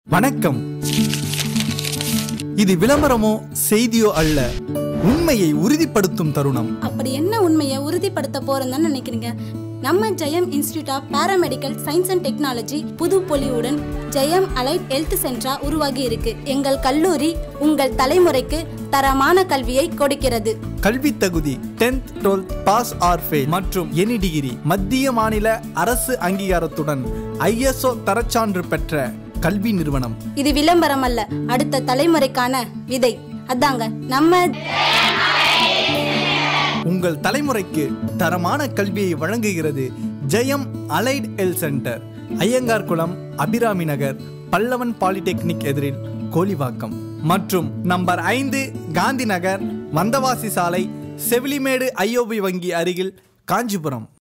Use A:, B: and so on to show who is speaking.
A: வணக்கம் இது விளம்பரமோ செய்தியோ அல்ல உண்மையை உறுதிப்படுத்தும் தருணம்
B: அப்படி என்ன உண்மையை உறுதிப்படுத்த போறேன்னு நினைக்கிறீங்க நம்ம Jayam institute of paramedical science and technology புது பொலிவுடன் ஜெயம் அலைட் ஹெல்த் சென்டரா உருவாகி இருக்கு எங்கள் கல்லூரி உங்கள் தலைமுறைக்கு தரமான கல்வியை கொடுக்கிறது
A: கல்வி தகுதி 10th 12th pass or fail மற்றும் எனி டிகிரி மத்திய மாநில அரசு அங்கீகாரத்துடன் ஐஎஸ்ஓ தரச்சான்று பெற்ற கல்வி நிறுவனம்
B: இது விளம்பரம் அல்ல அடுத்த தலைமுறைக்கான விதை அதாங்க நம்ம
A: உங்கள் தலைமுறைக்கு தரமான கல்வியை வழங்குகிறது Jayam allied health centre Iyengar Kulam Abirami நகர் பல்லவன் பாலிடெக்னிக் எதிரில் கோலிவாக்கம் மற்றும் நம்பர் ஐந்து காந்தி நகர் வந்தவாசி சாலை செவிலிமேடு ஐஓபி வங்கி அருகில் காஞ்சிபுரம்